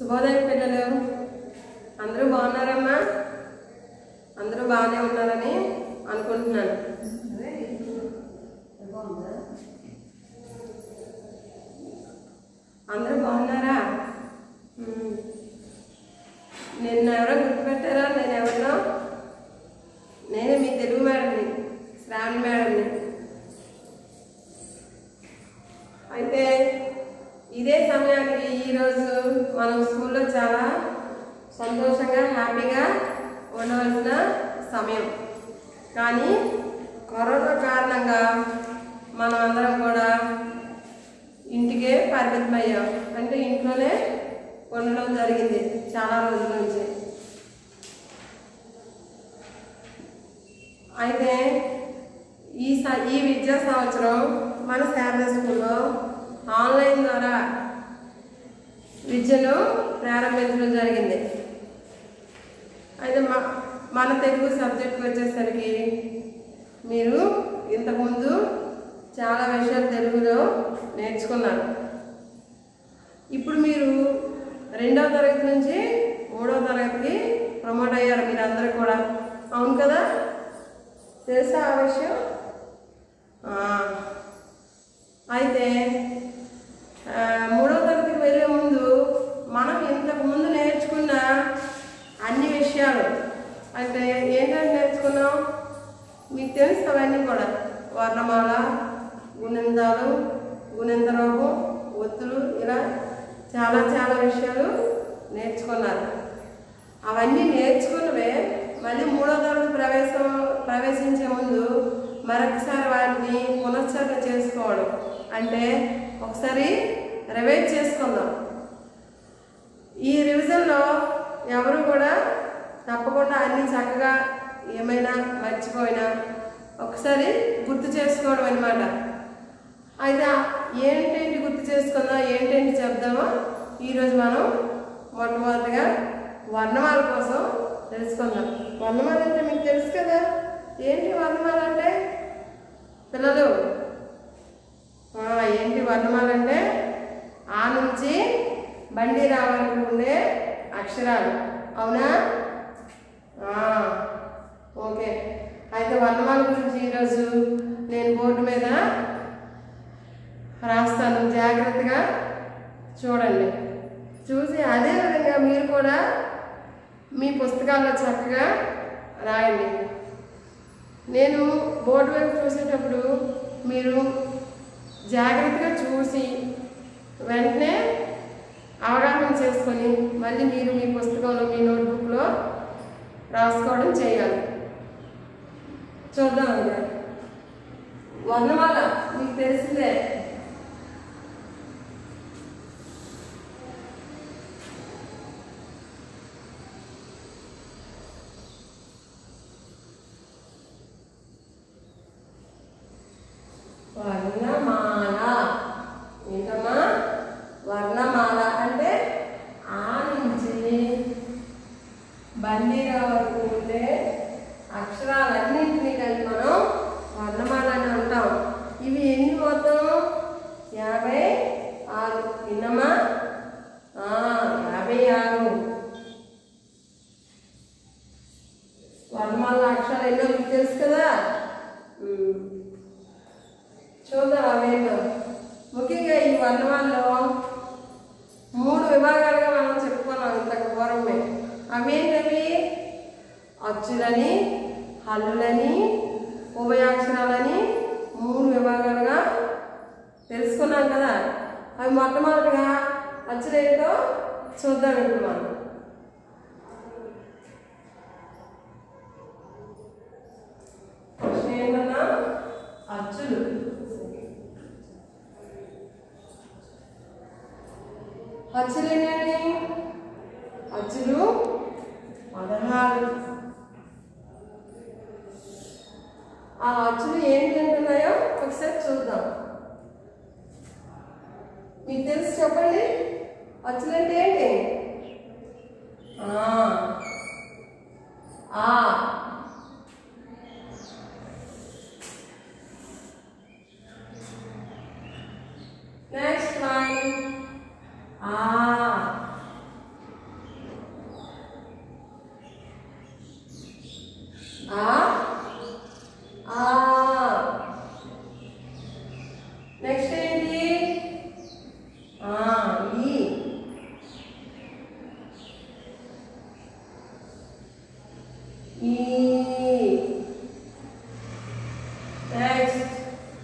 శుభోదయం పిల్లలు అందరూ బాగున్నారమ్మా అందరూ బాగానే ఉన్నారని అనుకుంటున్నాను అందరూ బాగున్నారా ఉమ్. నిన్న ఎవరో గుర్తుపెట్టారా నేను ఎవరినో నేనే మీ తెలుగు మేడంని శ్రావణి మేడంని అయితే ఇదే సమయానికి ఈరోజు మనం స్కూల్లో చాలా సంతోషంగా హ్యాపీగా ఉండవలసిన సమయం కానీ కరోనా కారణంగా మనం అందరం కూడా ఇంటికే పరిమితమయ్యాం అంటే ఇంట్లోనే ఉండడం జరిగింది చాలా రోజుల నుంచి అయితే ఈ స ఈ విద్యా సంవత్సరం మన శారద స్కూల్లో ఆన్లైన్ ద్వారా విద్యను ప్రారంభించడం జరిగింది అయితే మ మన తెలుగు సబ్జెక్ట్కి వచ్చేసరికి మీరు ఇంతకుముందు చాలా విషయాలు తెలుగులో నేర్చుకున్నారు ఇప్పుడు మీరు రెండవ తరగతి నుంచి మూడవ తరగతికి ప్రమోట్ అయ్యారు మీరందరూ కూడా అవును కదా తెలుసా ఆ విషయం ఆ, అయితే ఆ, మూడవ తరగతికి వెళ్ళే ముందు మనం ఇంతకు ముందు నేర్చుకున్న అన్ని విషయాలు అంటే ఏంటంటే నేర్చుకున్నాం మీకు తెలుసు అవన్నీ కూడా వర్ణమాల గుణిందాలు గుణిందరూపం ఒత్తులు ఇలా చాలా చాలా విషయాలు నేర్చుకున్నారు అవన్నీ నేర్చుకున్నవే మళ్ళీ మూడో తరగతి ప్రవేశం ప్రవేశించే ముందు మరొకసారి వాటిని పునశ్చరణ చేసుకోవడం అంటే ఒకసారి రివైజ్ చేసుకుందాం ఈ రివిజన్లో ఎవరు కూడా తప్పకుండా అన్ని చక్కగా ఏమైనా మర్చిపోయినా ఒకసారి గుర్తు చేసుకోవడం అనమాట అయితే ఏంటేంటి గుర్తు చేసుకుందాం ఏంటేంటి చెప్దామో ఈరోజు మనం మొట్టమొదటిగా వర్ణమాల కోసం తెలుసుకుందాం వర్ణమాల అంటే మీకు తెలుసు కదా ఏంటి వర్ణమాల అంటే పిల్లలు ఆ, ఏంటి వర్ణమాల అంటే ఆ నుంచి బండి రావాలకు ఉండే అక్షరాలు అవునా ఆ, ఓకే అయితే వర్ణమాల గురించి ఈరోజు నేను బోర్డు మీద రాస్తాను జాగ్రత్తగా చూడండి చూసి అదే విధంగా మీరు కూడా మీ పుస్తకాల్లో చక్కగా రాయండి నేను బోర్డు వైపు చూసేటప్పుడు మీరు జాగ్రత్తగా చూసి వెంటనే అవగాహన చేసుకొని మళ్ళీ మీరు మీ పుస్తకంలో మీ నోట్బుక్లో రాసుకోవడం చేయాలి చూద్దాం ఇంకా. వర్ణమాల మీకు తెలిసిందే వర్ణమాల ఏంటమ్మా వర్ణమాల అంటే ఆ నుంచి బందీరా వరకు ఉండే అక్షరాలన్నింటినీ కలిపి మనం వర్ణమాల అని అంటాం ఇవి ఎన్ని మొత్తం యాభై ఆరు విన్నమ్మా ఆ, యాభై ఆరు వర్ణమాల అక్షరాలు ఎన్నో మీకు తెలుసు కదా ఉమ్. చూద్దాం అవేంటో ముఖ్యంగా ఈ వర్ణమాలలో మూడు విభాగాలుగా మనం చెప్పుకున్నాం ఇంతకు పూర్వమే అవేంటవి అచ్చులని హల్లులని ఉభయాక్షరాలని మూడు విభాగాలుగా తెలుసుకున్నాం కదా అవి మొట్టమొదటిగా అచ్చులేంటో చూద్దాం ఇప్పుడు మనం ఫస్ట్ ఏంటన్నా అచ్చులు అచ్చులు ఏంటండి అచ్చులు పదహారు ఆ అచ్చులు ఏంటి అంటున్నాయో ఒకసారి చూద్దాం మీకు తెలిసి చెప్పండి అచ్చులు అంటే ఏంటి ఆ ఆ నెక్స్ట్ వన్ ఆ ఆ ఈ ఈ నెక్స్ట్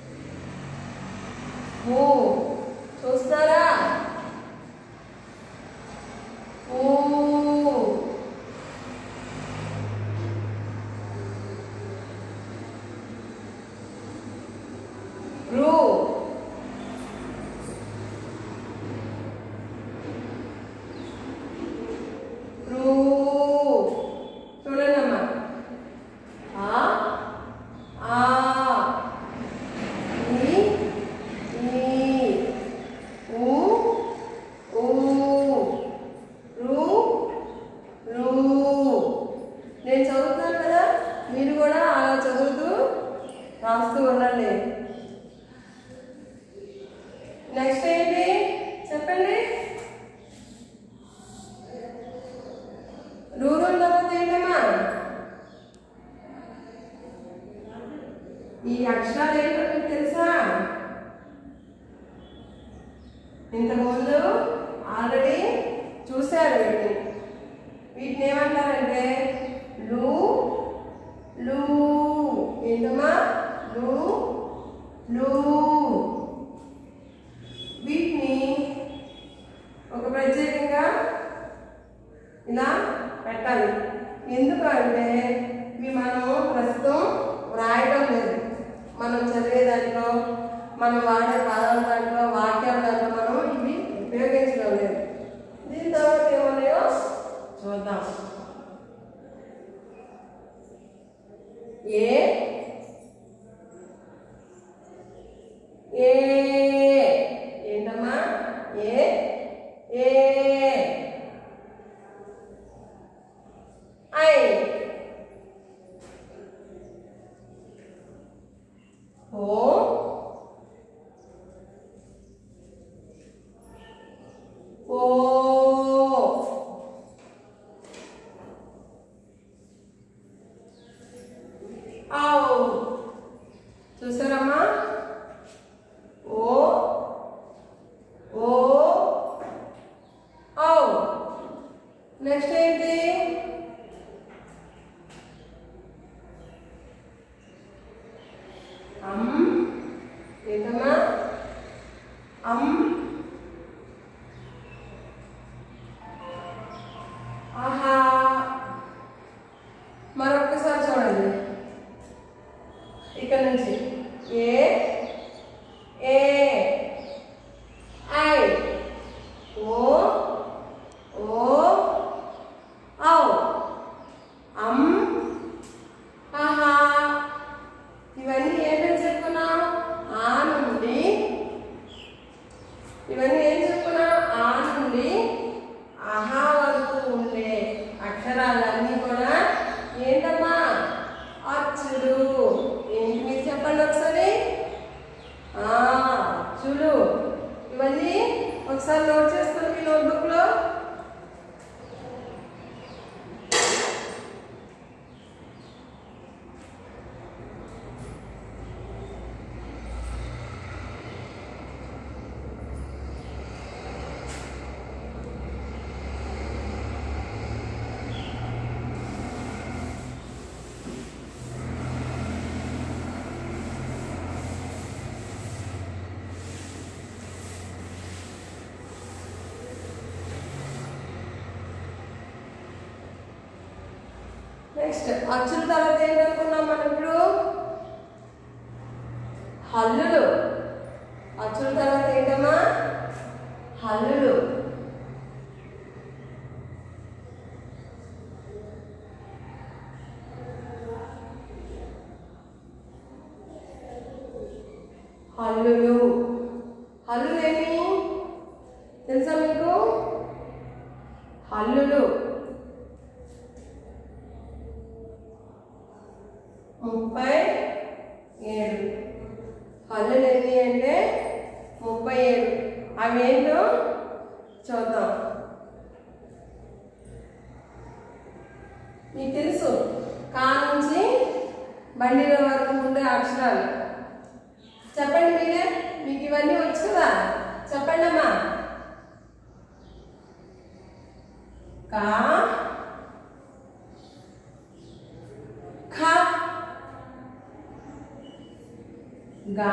ఓ చూస్తారా ఓ రూ రూ చూడండి అమ్మా ఆ ఆ ఈ ఈ ఊ ఊ రు రు నేను చదువుతున్నాను కదా మీరు కూడా అలా చదువుతూ రాస్తూ ఉండండి నెక్స్ట్ ఏంటి చెప్పండి రూరల్ తర్వాత ఏంటమ్మా ఈ అక్షరాలు ఏంటో మీకు తెలుసా ఇంతకుముందు ఆల్రెడీ చూశారు వీటిని వీటిని ఏమంటారంటే లు లు ఏంటమ్మా లు లు వీటిని ఒక ప్రత్యేకంగా ఇలా పెట్టాలి ఎందుకంటే ఇవి మనం ప్రస్తుతం వ్రాయడం లేదు మనం చదివే దాంట్లో మనం వాడే పదాల దాంట్లో వాక్యాల దాంట్లో మనం ఇవి ఉపయోగించడం లేదు దీని తర్వాత ఏమన్నాయో చూద్దాం ఏ ఏ ఏంటమ్మా ఏ ఏ ఐ ఓ ఓ ఔ చూసారమ్మా ఓ ఓ ఔ నెక్స్ట్ ఏంటి అమ్ ఏంటమ్మా అమ్ ఆహా మరొక్కసారి చూడండి ఇక్కడ నుంచి ఏ ఏ ఐ ఓ ఓ ఔ అమ్ ఆహా ఇవన్నీ ఏంటని చెప్పుకున్నాం ఆ నుండి ఇవన్నీ ఏం చెప్పుకున్నాం ఆ నుండి ఆహా వరకు ఉండే అక్షరాలన్నీ కూడా ఏంటమ్మా అచ్చులు ఏంటి మీరు చెప్పండి ఒకసారి ఆ, చూడు ఇవన్నీ ఒకసారి నోట్ చేసుకోండి మీ నోట్బుక్లో నెక్స్ట్ అచ్చుల తర్వాత ఏంటనుకున్నాం మనం ఇప్పుడు హల్లులు అచ్చుల తర్వాత ఏంటమ్మా హల్లులు హల్లులు హల్లులు ఏమి తెలుసా మీకు హల్లులు ముప్పై ఏడు హల్లులు ఎన్ని అంటే ముప్పై ఏడు అవి ఏంటో చూద్దాం మీకు తెలుసు కా నుంచి బండిల వరకు ఉండే అక్షరాలు చెప్పండి మీరే మీకు ఇవన్నీ వచ్చు కదా చెప్పండి అమ్మా కా ఖ గా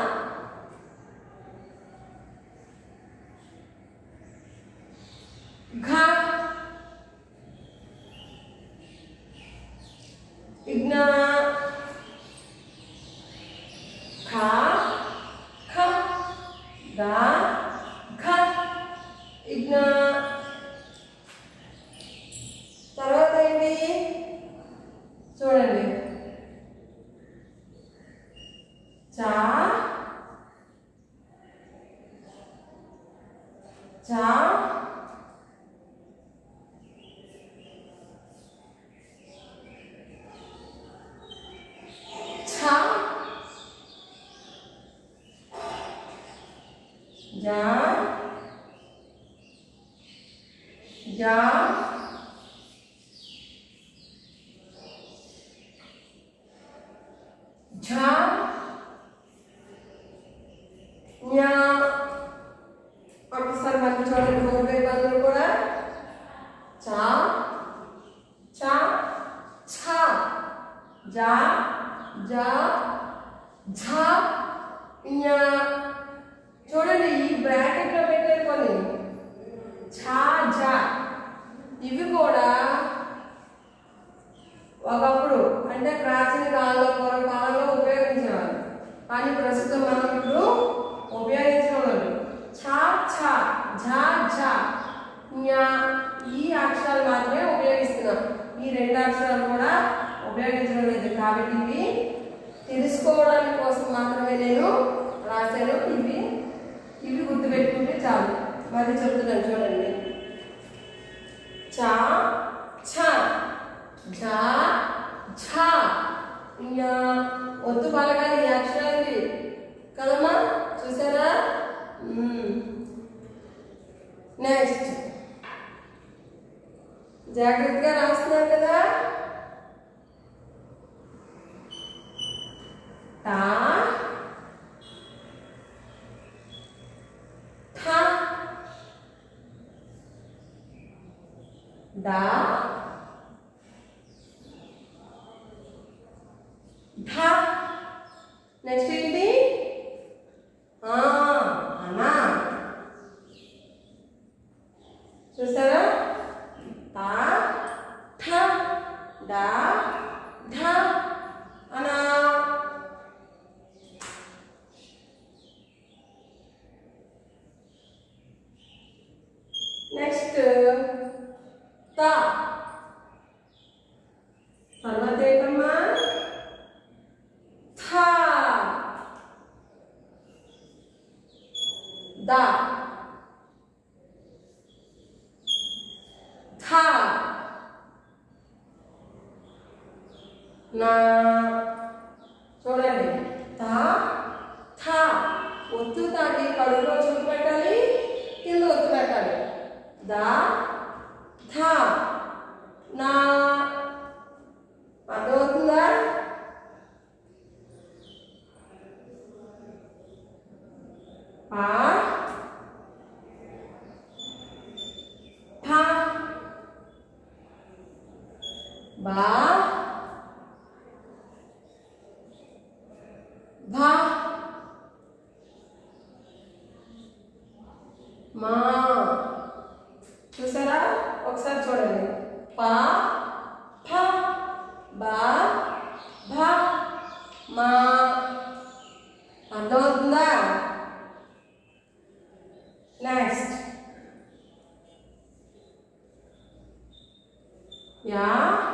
ఘ ఇగ్న ఖ ఖ గా ఘ ఇగ్న తర్వాత ఏంటి చూడండి చా చా ఛ జా జా ఝా జ్ఞా ఒకసారి మళ్ళీ చూడండి మూడు పేపర్లు కూడా చా చా ఛ జా జా ఝా జ్ఞా చూడండి ఈ బ్రాకెట్లో పెట్టారు కొన్ని ఛా ఝా ఇవి కూడా ఒకప్పుడు అంటే ప్రాచీన కాలంలో పూర్వ కాలంలో ఉపయోగించేవారు కానీ ప్రస్తుతం మనం ఇప్పుడు ఉపయోగించడం లేదు ఛా ఛా ఝా ఝా జ్ఞా ఈ అక్షరాలు మాత్రమే ఉపయోగిస్తున్నాం ఈ రెండు అక్షరాలు కూడా ఉపయోగించడం లేదు కాబట్టి ఇవి తెలుసుకోవడానికి కోసం మాత్రమే నేను రాశాను ఇవి ఇవి గుర్తుపెట్టుకుంటే చాలు మరి చెప్తున్నాను చూడండి చా ఛ ఝా ఝా ఇంకా ఒత్తు పలకాలి ఈ అక్షరానికి కదమ్మా చూసారా నెక్స్ట్ జాగ్రత్తగా రాస్తున్నారు కదా టా ఠా డా ఢా నెక్స్ట్ ఏంటి ఆ, అనా చూసారా తా ఠ డా ఢ అనా నెక్స్ట్ తా తర్వాత ఏంటమ్మా థా దా థా నా చూడండి తా థా ఒత్తు తాకి కడుపులో చుట్టు పెట్టాలి కింద ఒత్తు పెట్టాలి దా థా నా అర్థమవుతుందా పా ఫా బా భా మా చూసారా ఒకసారి చూడండి పా ఫ బా భా మా అర్థమవుతుందా నెక్స్ట్ యా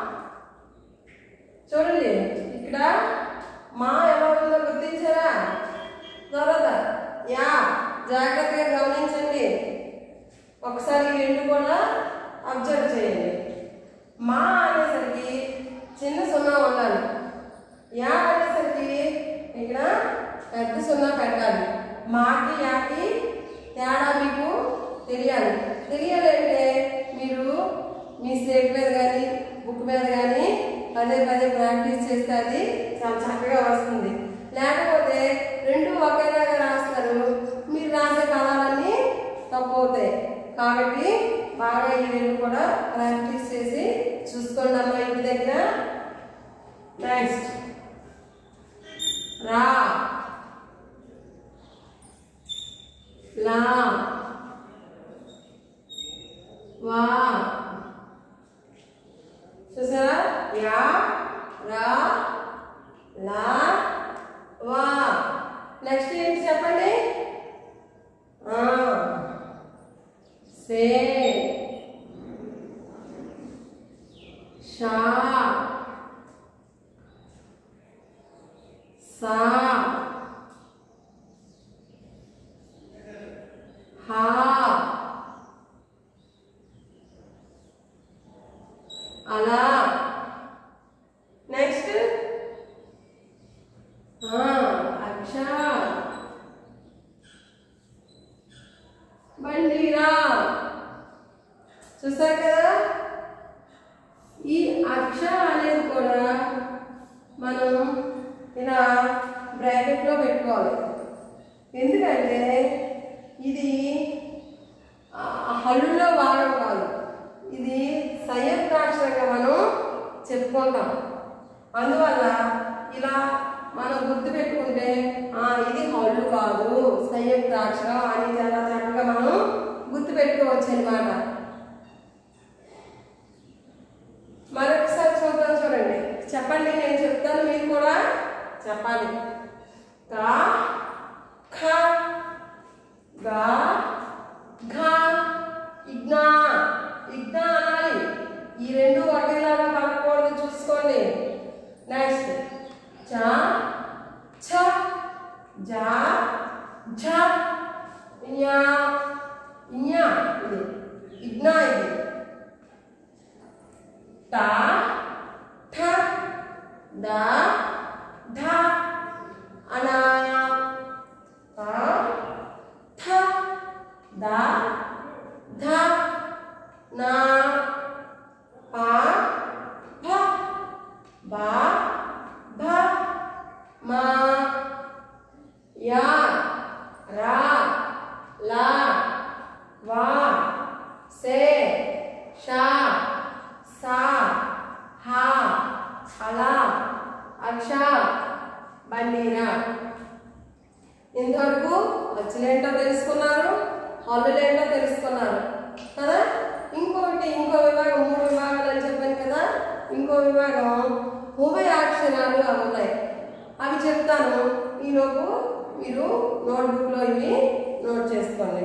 చూడండి ఇక్కడ మా ఎలా ఉందో గుర్తించారా తర్వాత యా జాగ్రత్తగా గమనించండి ఒకసారి ఈ రెండు కూడా అబ్జర్వ్ చేయండి మా అనేసరికి చిన్న సున్నా ఉండాలి యా అనేసరికి ఇక్కడ పెద్ద సున్నా పెట్టాలి మాకి యాకి తేడా మీకు తెలియాలి తెలియాలంటే మీరు మీ స్లేట్ మీద కానీ బుక్ మీద కానీ పదే పదే ప్రాక్టీస్ చేస్తే అది చాలా చక్కగా వస్తుంది లేకపోతే రెండు ఒకేలాగా రాస్తారు మీరు రాసే పదాలన్నీ తప్పు అవుతాయి కాబట్టి బాగా ఈ రెండు కూడా ప్రాక్టీస్ చేసి చూసుకోండి అమ్మా ఇంటి దగ్గర నెక్స్ట్ రా లా వా చూసారా యా రా లా వా నెక్స్ట్ ఏంటి చెప్పండి ఆ, సే షా సా హా అలా నెక్స్ట్ అక్ష బండిరా చూసారు కదా ఈ అక్ష అనేది కూడా మనం ఇలా బ్రాకెట్లో పెట్టుకోవాలి ఎందుకంటే ఇది ఆ, హల్లులో భాగం కాదు ఇది సంయుక్తాక్షరంగా మనం చెప్పుకుంటాం అందువల్ల ఇలా మనం గుర్తు పెట్టుకుంటే ఆ, ఇది హల్లు కాదు సంయుక్తాక్షరం అని చాలా చక్కగా మనం గుర్తు పెట్టుకోవచ్చు అనమాట మరొకసారి చూద్దాం చూడండి చెప్పండి నేను చెప్తాను మీరు కూడా చెప్పాలి కా ఖ గా ఘ ఇగ్నా ఇగ్నా అనాలి ఈ రెండు ఒకేలాగా పలకూడదు చూసుకోండి నెక్స్ట్ చ ఛ జ ఝ ఞ ఞ ఇది ఇగ్నా ఇది ట ఠ ద ధ అనా త థ ద ధ నా ప ఫ బ భ మ యా రా లా వా సే షా సా హా అలా అక్ష బండిరా ఇంతవరకు వచ్చులేంటో తెలుసుకున్నారు హల్లులేంటో తెలుసుకున్నారు కదా ఇంకొకటి ఇంకో విభాగం మూడు విభాగాలు అని చెప్పాను కదా ఇంకో విభాగం ఉభయాక్షరాలు అవుతాయి అవి చెప్తాను ఈలోపు మీరు నోట్బుక్లో ఇవి నోట్ చేసుకోండి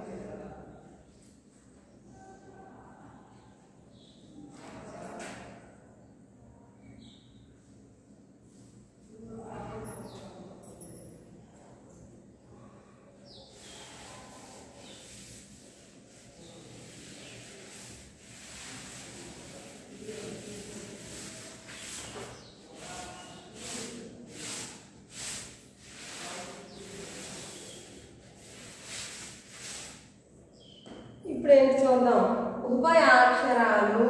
ఇప్పుడు ఏంటి చూద్దాం ఉభయాక్షరాలు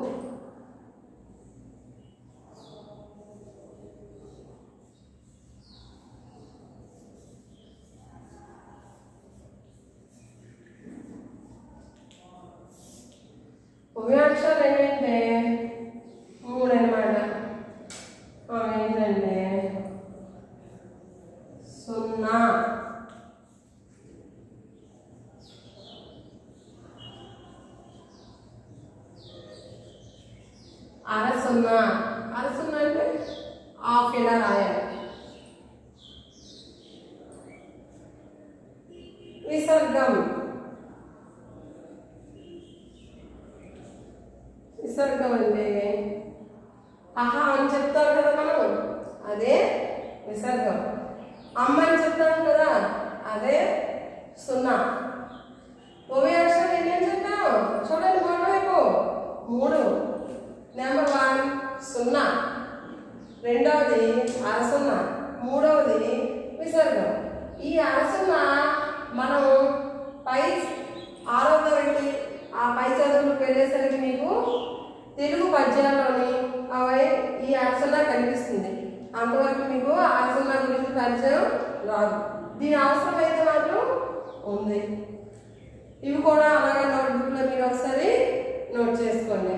ఉభయాక్షరాలు ఏంటంటే మూడు అనమాట ఏంటంటే సున్నా అర సున్నా అర సున్నా అంటే హాఫ్ ఇలా రాయాలి విసర్గం విసర్గం అంటే అహా అని చెప్తాం కదా మనం అదే విసర్గం అమ్మ అని చెప్తాం కదా అదే సున్నా ఉభయ అక్షరం ఎన్ని చెప్తాం చూడండి మూడు వైపు మూడు నెంబర్ వన్ సున్నా రెండవది అరసున్నా మూడవది విసర్గం ఈ అరసున్నా మనం పై ఆరో తరగతి ఆ పై చదువులకు వెళ్ళేసరికి మీకు తెలుగు పద్యాల్లోని అవి ఈ అరసన్నా కనిపిస్తుంది అంతవరకు మీకు అరసన్నా గురించి పరిచయం రాదు దీని అవసరం అయితే మాత్రం ఉంది ఇవి కూడా అలాగే నోట్బుక్లో మీరు మీరు ఒకసారి నోట్ చేసుకోండి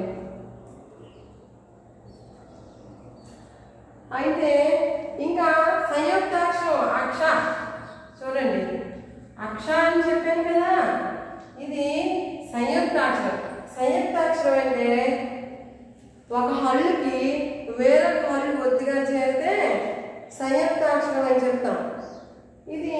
అయితే ఇంకా సంయుక్తాక్షరం అక్ష చూడండి అక్ష అని చెప్పాను కదా ఇది సంయుక్తాక్షరం సంయుక్తాక్షరం అంటే ఒక హల్లుకి వేరొక హల్లు కొద్దిగా చేరితే సంయుక్తాక్షరం అని చెప్తాం ఇది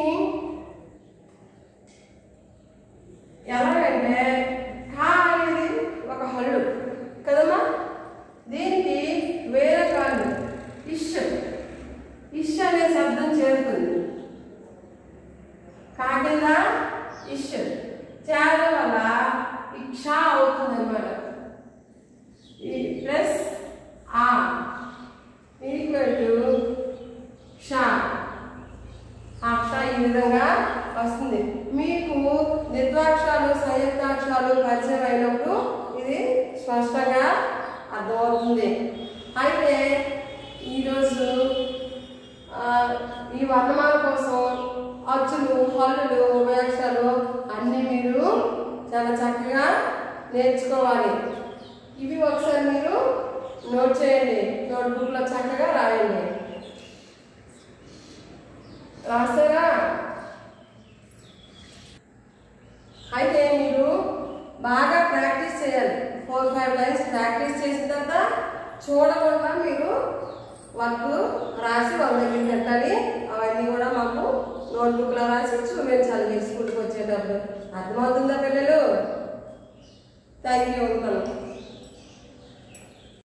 ఎలాగంటే కా అనేది ఒక హల్లు కదమ్మా దీనికి వేరే కాదు ఇష్ ఇష్ అనే శబ్దం చేరుతుంది కాకింద ఇష్ చేరడం వల్ల ఇక్ష అవుతుంది అనమాట ప్లస్ ఆ ఈక్వల్ టు క్ష అక్ష ఈ విధంగా వస్తుంది మీకు నిర్వాక్షాలు సంయుక్తాక్షరాలు పరిచయం అయినప్పుడు ఇది స్పష్టంగా అర్థమవుతుంది అయితే ఈరోజు ఆ, ఈ వర్ణమాల కోసం అచ్చులు హల్లులు ఉపయోగాలు అన్నీ మీరు చాలా చక్కగా నేర్చుకోవాలి ఇవి ఒకసారి మీరు నోట్ చేయండి నోట్బుక్లో చక్కగా రాయండి రాస్తారా అయితే మీరు బాగా ప్రాక్టీస్ చేయాలి ఫోర్ ఫైవ్ టైమ్స్ ప్రాక్టీస్ చేసిన తర్వాత చూడకుండా మీరు వర్క్ రాసి వాళ్ళ దగ్గర పెట్టాలి అవన్నీ కూడా మాకు నోట్బుక్లో రాసి చూపించాలి మీరు స్కూల్కి వచ్చేటప్పుడు అర్థమవుతుందా పిల్లలు థ్యాంక్ యూ ఉంటాను